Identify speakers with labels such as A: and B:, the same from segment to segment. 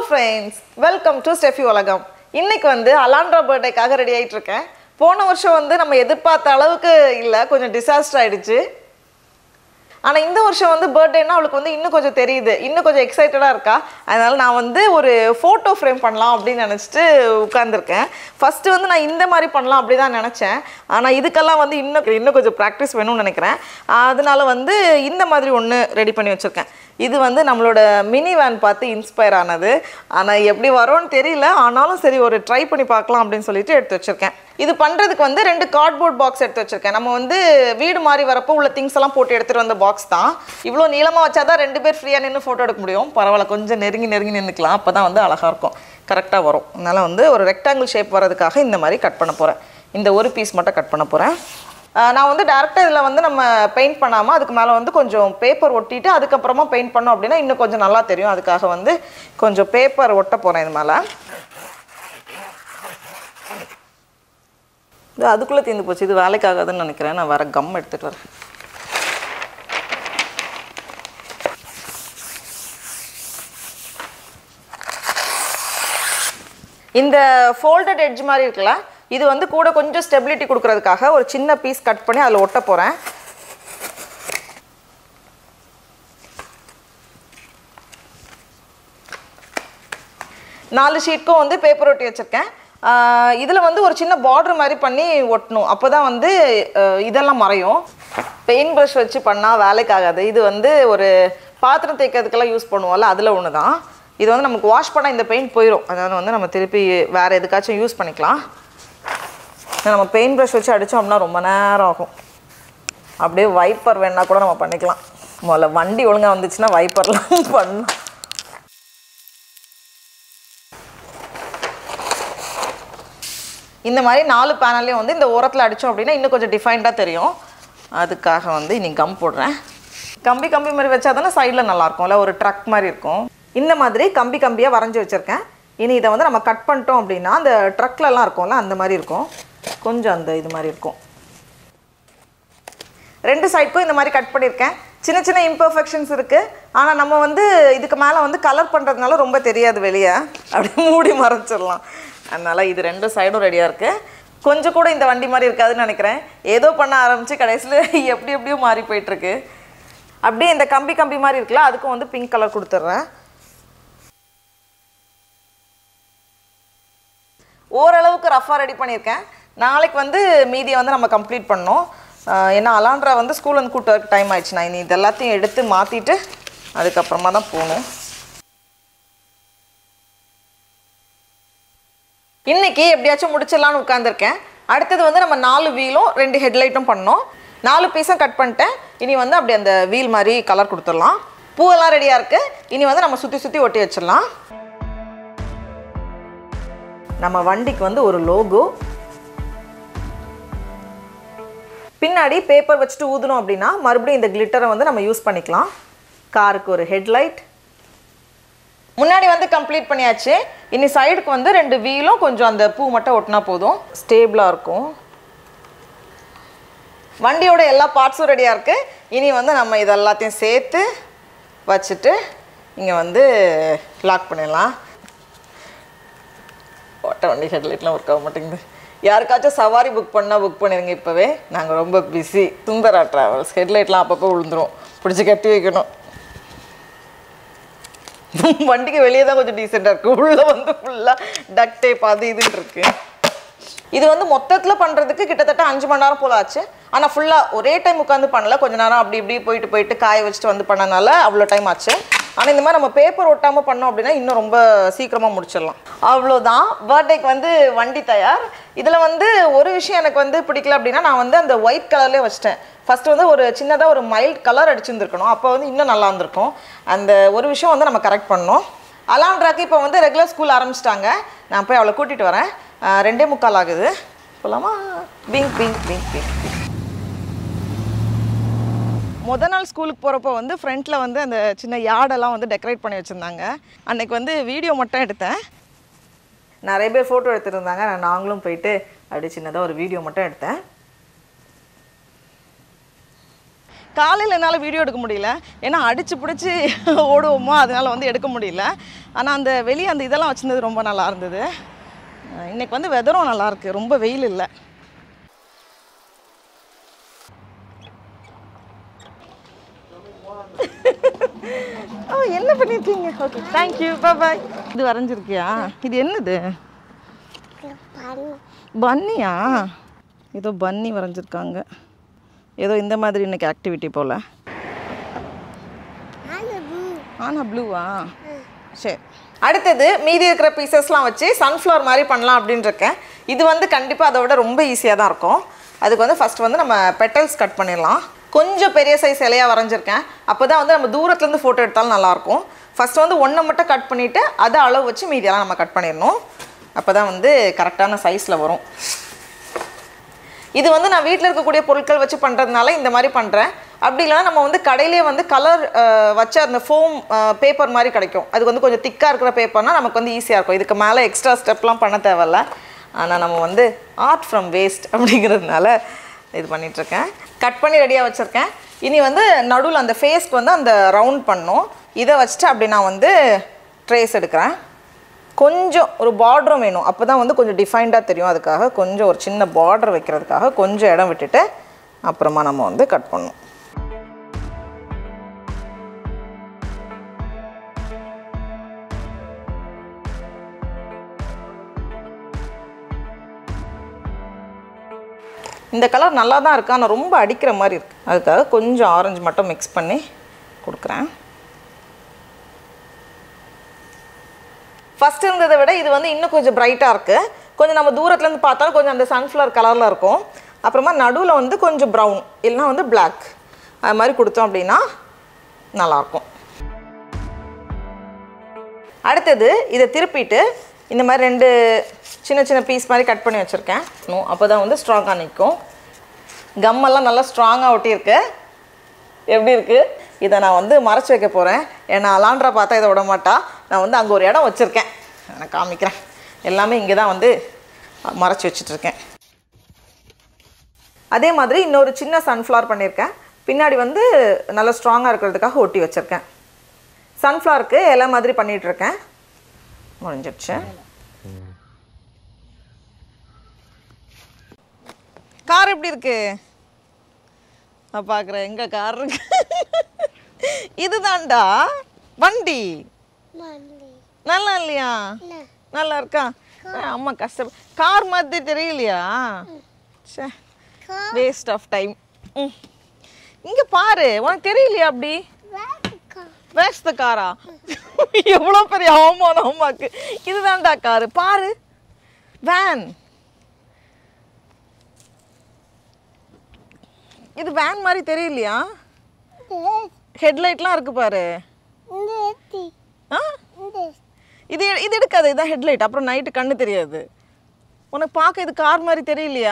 A: Friends welcome to Steffi உலகம் இன்னைக்கு வந்து அலாண்ட்ரா பர்த்டேக்காக ரெடி ஆயிட்டு இருக்கேன் போன வருஷம் வந்து நம்ம எதிர்பார்த்த அளவுக்கு இல்லை கொஞ்சம் டிசாஸ்டர் ஆயிடுச்சு ஆனால் இந்த வருஷம் வந்து பர்த்டேனா அவளுக்கு வந்து இன்னும் கொஞ்சம் தெரியுது இன்னும் கொஞ்சம் எக்ஸைட்டடாக இருக்கா அதனால நான் வந்து ஒரு ஃபோட்டோ ஃப்ரேம் பண்ணலாம் அப்படின்னு நினச்சிட்டு உட்காந்துருக்கேன் ஃபஸ்ட்டு வந்து நான் இந்த மாதிரி பண்ணலாம் அப்படி தான் நினச்சேன் ஆனால் இதுக்கெல்லாம் வந்து இன்னும் இன்னும் கொஞ்சம் ப்ராக்டிஸ் வேணும்னு நினைக்கிறேன் அதனால வந்து இந்த மாதிரி ஒன்று ரெடி பண்ணி வச்சுருக்கேன் இது வந்து நம்மளோட மினி வேன் பார்த்து இன்ஸ்பயர் ஆனது ஆனால் எப்படி வரும்னு தெரியல ஆனாலும் சரி ஒரு ட்ரை பண்ணி பார்க்கலாம் அப்படின்னு சொல்லிட்டு எடுத்து வச்சுருக்கேன் இது பண்ணுறதுக்கு வந்து ரெண்டு கார்ட்போர்ட் பாக்ஸ் எடுத்து வச்சுருக்கேன் நம்ம வந்து வீடு மாதிரி வரப்போ உள்ள திங்ஸ் எல்லாம் போட்டு எடுத்துகிட்டு வந்த பாக்ஸ் தான் இவ்வளோ நீளமாக வச்சா தான் ரெண்டு பேர் ஃப்ரீயாக நின்று ஃபோட்டோ எடுக்க முடியும் பரவாயில்ல கொஞ்சம் நெருங்கி நெருங்கி நின்றுக்கலாம் அப்போ தான் வந்து அழகாக இருக்கும் கரெக்டாக வரும் அதனால் வந்து ஒரு ரெக்டாங்கிள் ஷேப் வரதுக்காக இந்த மாதிரி கட் பண்ண போகிறேன் இந்த ஒரு பீஸ் மட்டும் கட் பண்ண போகிறேன் நான் வந்து டேரெக்டாக இதில் வந்து நம்ம பெயிண்ட் பண்ணாமல் அதுக்கு மேலே வந்து கொஞ்சம் பேப்பர் ஒட்டிட்டு அதுக்கப்புறமா பெயிண்ட் பண்ணோம் அப்படின்னா இன்னும் கொஞ்சம் நல்லா தெரியும் அதுக்காக வந்து கொஞ்சம் பேப்பர் ஒட்ட போகிறேன் இது மேலே இது அதுக்குள்ளே தீர்ந்து போச்சு இது வேலைக்காகாதுன்னு நினைக்கிறேன் நான் வேறு கம் எடுத்துகிட்டு வரேன் இந்த ஃபோல்டட் எட்ஜ் மாதிரி இருக்குல்ல இது வந்து கூட கொஞ்சம் ஸ்டெபிலிட்டி கொடுக்கறதுக்காக ஒரு சின்ன பீஸ் கட் பண்ணி அதில் ஒட்ட போகிறேன் நாலு ஷீட்க்கும் வந்து பேப்பர் ஒட்டி வச்சுருக்கேன் இதில் வந்து ஒரு சின்ன பார்டர் மாதிரி பண்ணி ஒட்டணும் அப்போ தான் வந்து அஹ், இதெல்லாம் மறையும் பெயிண்ட் ப்ரஷ் வச்சு பண்ணால் வேலைக்காகாது இது வந்து ஒரு பாத்திரம் தேய்க்கிறதுக்கெல்லாம் யூஸ் பண்ணுவோம்ல அதில் ஒன்று தான் இது வந்து நமக்கு வாஷ் பண்ணால் இந்த பெயிண்ட் போயிடும் அதாவது வந்து நம்ம திருப்பி வேறு எதுக்காச்சும் யூஸ் பண்ணிக்கலாம் நம்ம பெயிண்ட் ப்ரஷ் வச்சு அடித்தோம்னா ரொம்ப நேரம் ஆகும் அப்படியே வைப்பர் வேணா கூட நம்ம பண்ணிக்கலாம் முதல்ல வண்டி ஒழுங்காக வந்துச்சுன்னா வைப்பர்லாம் பண்ணலாம் இந்த மாதிரி நாலு பேனல்லையும் வந்து இந்த ஓரத்தில் அடித்தோம் அப்படின்னா இன்னும் கொஞ்சம் டிஃபைன்டாக தெரியும் அதுக்காக வந்து இனி கம் போடுறேன் கம்பி கம்பி மாதிரி வச்சா தானே சைடில் நல்லாயிருக்கும்ல ஒரு ட்ரக் மாதிரி இருக்கும் இந்த மாதிரி கம்பி கம்பியாக வரைஞ்சி வச்சுருக்கேன் இனி இதை வந்து நம்ம கட் பண்ணிட்டோம் அப்படின்னா அந்த ட்ரக்லலாம் இருக்கும்ல அந்த மாதிரி இருக்கும் கொஞ்சம் அந்த இது மாதிரி இருக்கும் ரெண்டு சைடுக்கும் இந்த மாதிரி கட் பண்ணியிருக்கேன் சின்ன சின்ன இம்பர்ஃபெக்ஷன்ஸ் இருக்குது ஆனால் நம்ம வந்து இதுக்கு மேலே வந்து கலர் பண்ணுறதுனால ரொம்ப தெரியாது வெளியே அப்படியே மூடி மறைச்சிடலாம் அதனால் இது ரெண்டு சைடும் ரெடியாக இருக்குது கொஞ்சம் கூட இந்த வண்டி மாதிரி இருக்காதுன்னு நினைக்கிறேன் ஏதோ பண்ண ஆரம்பித்து கடைசியில் எப்படி எப்படியோ மாறி போயிட்டுருக்கு அப்படியே இந்த கம்பி கம்பி மாதிரி இருக்குல்ல அதுக்கும் வந்து பிங்க் கலர் கொடுத்துட்றேன் ஓரளவுக்கு ரஃபாக ரெடி பண்ணியிருக்கேன் நாளைக்கு வந்து மீதியை வந்து நம்ம கம்ப்ளீட் பண்ணோம் ஆஹ் ஏன்னா அலாண்ட்ரா வந்து ஸ்கூல் வந்து கூட்டு வரக்கு டைம் ஆயிடுச்சு நான் இனி இது எல்லாத்தையும் எடுத்து மாற்றிட்டு அதுக்கப்புறமா தான் போகணும் இன்னைக்கு எப்படியாச்சும் முடிச்சிடலான்னு உட்காந்துருக்கேன் அடுத்தது வந்து நம்ம நாலு வீலும் ரெண்டு ஹெட்லைட்டும் பண்ணோம் நாலு பீஸும் கட் பண்ணிட்டேன் இனி வந்து அப்படி அந்த வீல் மாதிரி கலர் கொடுத்துடலாம் பூவெல்லாம் ரெடியாக இருக்குது இனி வந்து நம்ம சுற்றி சுற்றி ஒட்டி வச்சிடலாம் நம்ம வண்டிக்கு வந்து ஒரு லோகோ பின்னாடி பேப்பர் வச்சுட்டு ஊதுனோம் அப்படின்னா மறுபடியும் இந்த கிளிட்டரை வந்து நம்ம யூஸ் பண்ணிக்கலாம் காருக்கு ஒரு ஹெட்லைட் முன்னாடி வந்து கம்ப்ளீட் பண்ணியாச்சு இனி சைடுக்கு வந்து ரெண்டு வீலும் கொஞ்சம் அந்த பூ மட்டும் ஒட்டினா போதும் ஸ்டேபிளாக இருக்கும் வண்டியோட எல்லா பார்ட்ஸும் ரெடியாக இருக்குது இனி வந்து நம்ம இது எல்லாத்தையும் சேர்த்து வச்சுட்டு இங்கே வந்து லாக் பண்ணிடலாம் ஓட்ட வண்டி ஹெட்லைட்லாம் ஒர்க் ஆக மாட்டேங்குது யாருக்காச்சும் சவாரி புக் பண்ணால் புக் பண்ணிடுங்க இப்போவே நாங்கள் ரொம்ப பிஸி சுந்தரா ட்ராவல்ஸ் ஹெட்லைட்லாம் அப்பப்போ விழுந்துரும் பிடிச்சி கட்டி வைக்கணும் வண்டிக்கு வெளியே தான் கொஞ்சம் டீசெண்டாக இருக்குது உள்ளே வந்து ஃபுல்லாக டக் டேப் அது இதுன்னு இருக்கு இது வந்து மொத்தத்தில் பண்ணுறதுக்கு கிட்டத்தட்ட அஞ்சு மணி நேரம் போல ஆச்சு ஆனால் ஃபுல்லாக ஒரே டைம் உட்காந்து பண்ணல கொஞ்ச நேரம் அப்படி இப்படி போயிட்டு போயிட்டு காய வச்சுட்டு வந்து பண்ணனால அவ்வளோ டைம் ஆச்சு ஆனால் இந்த மாதிரி நம்ம பேப்பர் ஒட்டாமல் பண்ணோம் அப்படின்னா இன்னும் ரொம்ப சீக்கிரமாக முடிச்சிடலாம் அவ்வளோதான் பர்த்டேக்கு வந்து வண்டி தயார் இதில் வந்து ஒரு விஷயம் எனக்கு வந்து பிடிக்கல அப்படின்னா நான் வந்து அந்த ஒயிட் கலர்லேயே வச்சிட்டேன் ஃபஸ்ட்டு வந்து ஒரு சின்னதாக ஒரு மைல்ட் கலர் அடிச்சிருந்துருக்கணும் அப்போ வந்து இன்னும் நல்லா இருந்திருக்கும் அந்த ஒரு விஷயம் வந்து நம்ம கரெக்ட் பண்ணோம் அலாம்ட்ராக்கு இப்போ வந்து ரெகுலர் ஸ்கூல் ஆரம்பிச்சிட்டாங்க நான் போய் அவளை கூட்டிகிட்டு வரேன் ஆஹ் ரெண்டே முக்கால் ஆகுது போலாமா பிங்க் பிங்க் பிங்க் பிங்க் முத நாள் ஸ்கூலுக்கு போகிறப்போ வந்து ஃப்ரண்ட்டில் வந்து அந்த சின்ன யார்டெல்லாம் வந்து டெக்கரேட் பண்ணி வச்சுருந்தாங்க அன்னைக்கு வந்து வீடியோ மட்டும் எடுத்தேன் நிறைய பேர் ஃபோட்டோ எடுத்துருந்தாங்க நான் நாங்களும் போயிட்டு அப்படி சின்னதாக ஒரு வீடியோ மட்டும் எடுத்தேன் காலையில் என்னால் வீடியோ எடுக்க முடியல ஏன்னா அடிச்சு பிடிச்சி ஓடுவோமோ அதனால வந்து எடுக்க முடியல ஆனால் அந்த வெளியே அந்த இதெல்லாம் வச்சிருந்தது ரொம்ப நல்லா இருந்தது அஹ் இன்னைக்கு வந்து வெதரும் நல்லா இருக்கு ரொம்ப வெயில் இல்லை ஓ என்ன பண்ணியிருக்கீங்க ஓகே தேங்க்யூ பாய் இது வரைஞ்சிருக்கியா இது என்னது பன்னியா ஏதோ பன்னி வரைஞ்சிருக்காங்க ஏதோ இந்த மாதிரி இன்னைக்கு ஆக்டிவிட்டி போல் ஆனா ப்ளூவா சரி அடுத்தது மீதி இருக்கிற பீசஸ்லாம் வச்சு சன்ஃப்ளவர் மாதிரி பண்ணலாம் அப்படின்னு இருக்கேன் இது வந்து கண்டிப்பாக அதை விட ரொம்ப ஈஸியாக தான் இருக்கும் அதுக்கு வந்து ஃபஸ்ட் வந்து நம்ம பெட்டல்ஸ் கட் பண்ணிடலாம் கொஞ்சம் பெரிய சைஸ் இலையாக வரைஞ்சிருக்கேன் அப்போ தான் வந்து நம்ம தூரத்துலேருந்து ஃபோட்டோ எடுத்தாலும் நல்லாயிருக்கும் ஃபஸ்ட் வந்து ஒன்றை மட்டும் கட் பண்ணிவிட்டு அதை அளவு வச்சு மீதியெல்லாம் நம்ம கட் பண்ணிடணும் அப்போ தான் வந்து கரெக்டான சைஸில் வரும் இது வந்து நான் வீட்டில் இருக்கக்கூடிய பொருட்கள் வச்சு பண்ணுறதுனால இந்த மாதிரி பண்ணுறேன் அப்படி இல்லைனா நம்ம வந்து கடையிலே வந்து கலர் வச்ச அந்த ஃபோம் பேப்பர் மாதிரி கிடைக்கும் அது வந்து கொஞ்சம் திக்காக இருக்கிற பேப்பர்னா நமக்கு வந்து ஈஸியாக இருக்கும் இதுக்கு மேலே எக்ஸ்ட்ரா ஸ்டெப்லாம் பண்ண தேவையில்ல ஆனால் நம்ம வந்து ஆர்ட் ஃப்ரம் வேஸ்ட் அப்படிங்கிறதுனால இது பண்ணிகிட்ருக்கேன் கட் பண்ணி ரெடியாக வச்சுருக்கேன் இனி வந்து நடுவில் அந்த ஃபேஸ்க்கு வந்து அந்த ரவுண்ட் பண்ணும் இதை வச்சுட்டு அப்படி நான் வந்து ட்ரேஸ் எடுக்கிறேன் கொஞ்சம் ஒரு பார்டரும் வேணும் அப்போ தான் வந்து கொஞ்சம் டிஃபைன்டாக தெரியும் அதுக்காக கொஞ்சம் ஒரு சின்ன பார்டர் வைக்கிறதுக்காக கொஞ்சம் இடம் விட்டுட்டு அப்புறமா நம்ம வந்து கட் பண்ணணும் இந்த கலர் நல்லா தான் இருக்கு ஆனால் ரொம்ப அடிக்கிற மாதிரி இருக்கு அதுக்காக கொஞ்சம் ஆரஞ்சு மட்டும் மிக்ஸ் பண்ணி கொடுக்குறேன் ஃபஸ்ட் இருந்ததை விட இது வந்து இன்னும் கொஞ்சம் பிரைட்டாக இருக்குது கொஞ்சம் நம்ம தூரத்துலேருந்து பார்த்தாலும் கொஞ்சம் அந்த சன்ஃப்ளவர் கலரில் இருக்கும் அப்புறமா நடுவில் வந்து கொஞ்சம் ப்ரௌன் இல்லைனா வந்து Black அது மாதிரி கொடுத்தோம் அப்படின்னா நல்லாயிருக்கும் அடுத்தது இதை திருப்பிட்டு இந்த மாதிரி ரெண்டு சின்ன சின்ன பீஸ் மாதிரி கட் பண்ணி வச்சுருக்கேன் அப்போ தான் வந்து ஸ்ட்ராங்காக நிற்கும் கம்மெல்லாம் நல்லா ஸ்ட்ராங்காக ஒட்டியிருக்கு எப்படி இருக்குது இதை நான் வந்து மறைச்சி வைக்க போகிறேன் ஏன்னா அலாண்ட்ரா பார்த்தா இதை விட மாட்டா நான் வந்து அங்கே ஒரு இடம் வச்சுருக்கேன் நான் காமிக்கிறேன் எல்லாமே இங்கே தான் வந்து மறைச்சி வச்சிட்ருக்கேன் அதே மாதிரி இன்னொரு சின்ன சன்ஃப்ளவர் பண்ணியிருக்கேன் பின்னாடி வந்து நல்லா ஸ்ட்ராங்காக இருக்கிறதுக்காக ஒட்டி வச்சுருக்கேன் சன்ஃப்ளவருக்கு இலை மாதிரி பண்ணிகிட்ருக்கேன் முடிஞ்சிடுச்சு கார் எப்படி இருக்கு நான் பார்க்குறேன் எங்க கார் இருக்கு இதுதான்டா வண்டி நல்லா இல்லையா நல்லா இருக்கா அஹ் அம்மா கஷ்டம் கார் மாதிரி தெரியலையா சே வேஸ்ட் ஆஃப் டைம் இங்க பாரு உனக்கு தெரியலையா அப்படி வேஸ்ட் த காரா எவ்வளோ பெரிய அவமானம் அம்மாக்கு இதுதான்டா காரு பாரு வேன் இது வேன் மாதிரி தெரியலையா ஹெட்லைட்லாம் இருக்கு பாரு ஆ இது இது எடுக்காது இதான் ஹெட்லைட் அப்புறம் நைட்டு கண்ணு தெரியாது உனக்கு பார்க்க இது கார் மாதிரி தெரியலையா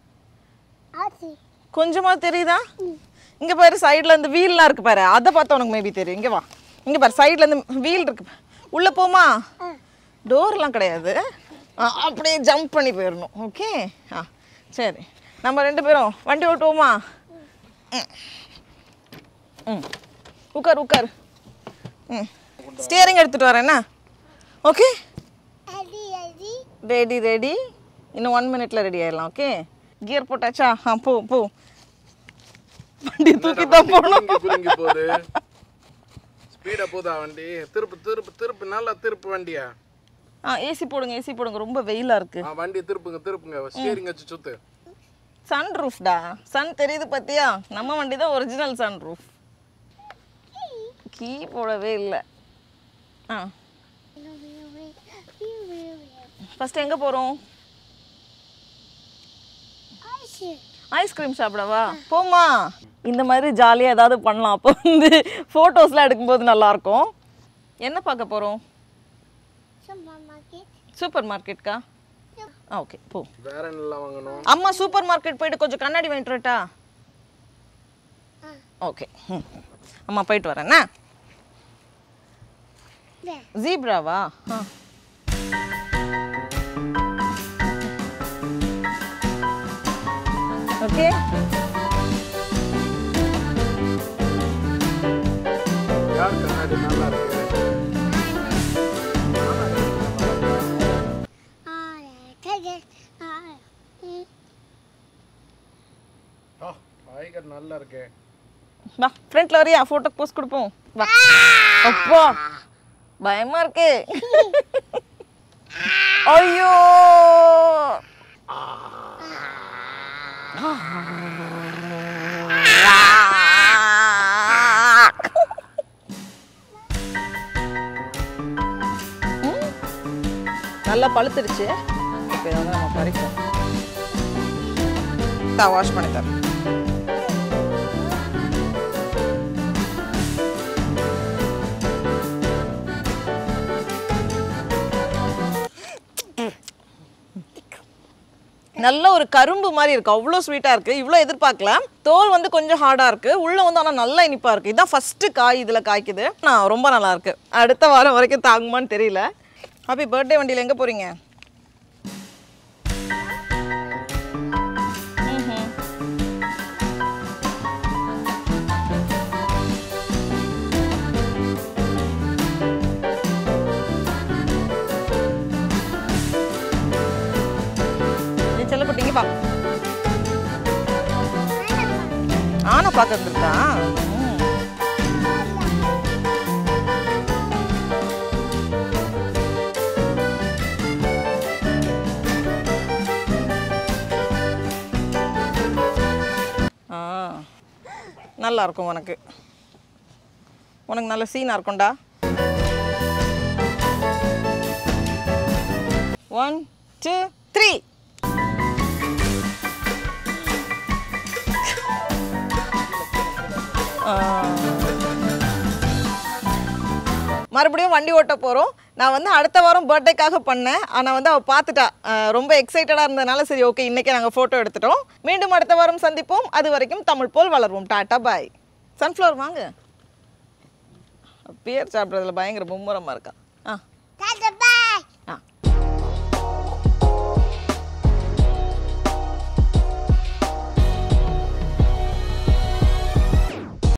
A: கொஞ்சமா தெரியுதா இங்க பாரு சைடுல இந்த வீல்லாம் இருக்கு பாரு அதை பார்த்தா உனக்கு மேபி தெரியும் இங்க வா இங்க பாரு சைடுல இந்த வீல் இருக்கு பாரு. உள்ள போமா டோர்லாம் கிடையாது ஆ, அப்படியே ஜம்ப் பண்ணி போயிடணும் ஓகே ஆ சரி நம்ம ரெண்டு பேரும் வண்டி ஓட்டுவோமா ம். ம் உட்கார் உட்கார் ம் ஸ்டியரிங் எடுத்துட்டு வரேன் என்ன ஓகே ரெடி ரெடி இன்னும் ஒன் மினிட்ல ரெடி ஆயிடலாம் ஓகே கியர் போட்டாச்சா ஆ போ போ வண்டி தூக்கி தான் போகணும்
B: புடுங்கி புடுங்கி போகுது ஸ்பீடா போதா வண்டி திருப்பு திருப்பு திருப்பு நல்லா திருப்பு வண்டியா
A: ஆ ஏசி போடுங்க ஏசி போடுங்க ரொம்ப வெயிலா இருக்கு
B: ஆ வண்டி திருப்புங்க திருப்புங்க ஸ்டீரிங் வச்சு சுத்து
A: சன் ரூஃப்டா சன் தெரியுது பார்த்தியா நம்ம வண்டி தான் ஒரிஜினல் சன் ரூஃப் கீ போடவே இல்லை ஆ ஃபர்ஸ்ட் எங்கே போகிறோம் ஐஸ்கிரீம் சாப்பிடவா போமா இந்த மாதிரி ஜாலியாக ஏதாவது பண்ணலாம் அப்போ வந்து ஃபோட்டோஸ்லாம் எடுக்கும்போது நல்லாயிருக்கும் என்ன பார்க்க போகிறோம் சூப்பர் மார்க்கெட்க்கா ஆ ஓகே போ
B: வேற என்னெல்லாம் வாங்கணும்
A: அம்மா சூப்பர் மார்க்கெட் போயிட்டு கொஞ்சம் கண்ணாடி வாங்கிட்டு வரட்டா ஓகே ம் அம்மா போயிட்டு வரேண்ணா ஜீப்ராவா ஆ ஓகே
B: அது நல்லா இருக்கு ஆ டைகர் நல்லா இருக்கே
A: வா ஃப்ரண்ட்ல வரியா ஃபோட்டோ போஸ்ட் கொடுப்போம் வா அப்பா பயமா இருக்கு ஐயோ ம். நல்லா பழுத்துடுச்சு இப்போ இதை வந்து நம்ம பறிப்போம் தான் வாஷ் பண்ணி தரேன் நல்ல ஒரு கரும்பு மாதிரி இருக்கு அவ்வளோ ஸ்வீட்டாக இருக்குது இவ்வளோ எதிர்பார்க்கல தோல் வந்து கொஞ்சம் ஹார்டாக இருக்குது உள்ளே வந்து ஆனால் நல்லா இனிப்பாக இருக்குது இதுதான் ஃபஸ்ட்டு காய் இதில் காய்க்குது நான் ரொம்ப நல்லா இருக்கு அடுத்த வாரம் வரைக்கும் தாங்குமான்னு தெரியல ஹாப்பி பர்த்டே வண்டியில் எங்கே போகிறீங்க நீ செல்லப்பட்டீங்க பா ஆனை பார்க்க இருந்திருக்கா ம். ஆ நல்லா இருக்கும் உனக்கு உனக்கு நல்ல சீனாக இருக்கும்டா ஒன் டூ த்ரீ மறுபடியும் வண்டி ஓட்ட போகிறோம் நான் வந்து அடுத்த வாரம் பர்த்டேக்காக பண்ணேன் ஆனால் வந்து அவள் பார்த்துட்டா அஹ் ரொம்ப எக்ஸைட்டடாக இருந்ததுனால சரி ஓகே இன்றைக்கி நாங்கள் ஃபோட்டோ எடுத்துட்டோம் மீண்டும் அடுத்த வாரம் சந்திப்போம் அது வரைக்கும் தமிழ் போல் வளர்வோம் டாட்டா பாய் சன்ஃப்ளவர் வாங்க பேர் சாப்பிட்றதுல பயங்கர மும்முரமாக இருக்கா